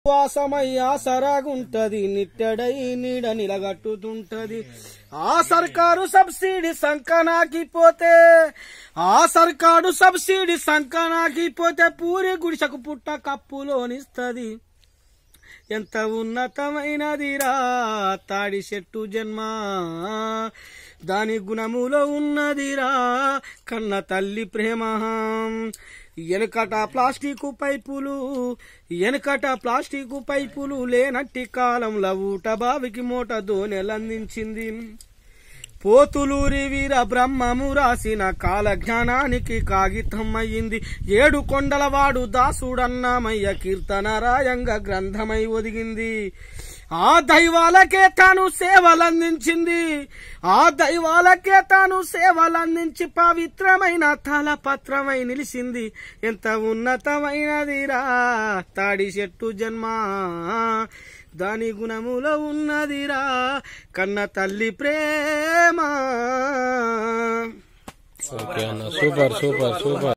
వాసమై ఆసరాగుంటది నిట్టడై నీడ నిలగట్టుతుంటది ఆ సర్కారు సబ్సిడీ సంకనాకిపోతే ఆ సర్కారు సబ్సిడీ సంకనాకిపోతే పూరి గుడిసెకు పుట్ట కప్పులోనిస్తది ఎంత ఉన్నతమైనదిరా తాడి చెట్టు జన్మ దాని గుణములో ఉన్నదిరా కన్న తల్లి ప్రేమ వెనకట ప్లాస్టిక్ పైపులు వెనకట ప్లాస్టిక్ పైపులు లేనట్టి కాలంలో ఊట బావికి మూట దోనెలందించింది పోతులూరి వీర బ్రహ్మము రాసిన కాలజ్ఞానానికి కాగితం అయ్యింది ఏడు కొండలవాడు దాసుడన్నామయ్య కీర్తన రాయంగా గ్రంథమై ఒదిగింది ఆ దైవాలకే తాను సేవలందించింది ఆ దైవాలకే తాను సేవలందించి పవిత్రమైన తలపత్రమై నిలిచింది ఎంత ఉన్నతమైనదిరా తాడి చెట్టు జన్మ దాని గుణములో ఉన్నదిరా కన్న తల్లి ప్రేమ ఓకే అన్న సూపర్ సూపర్ సూపర్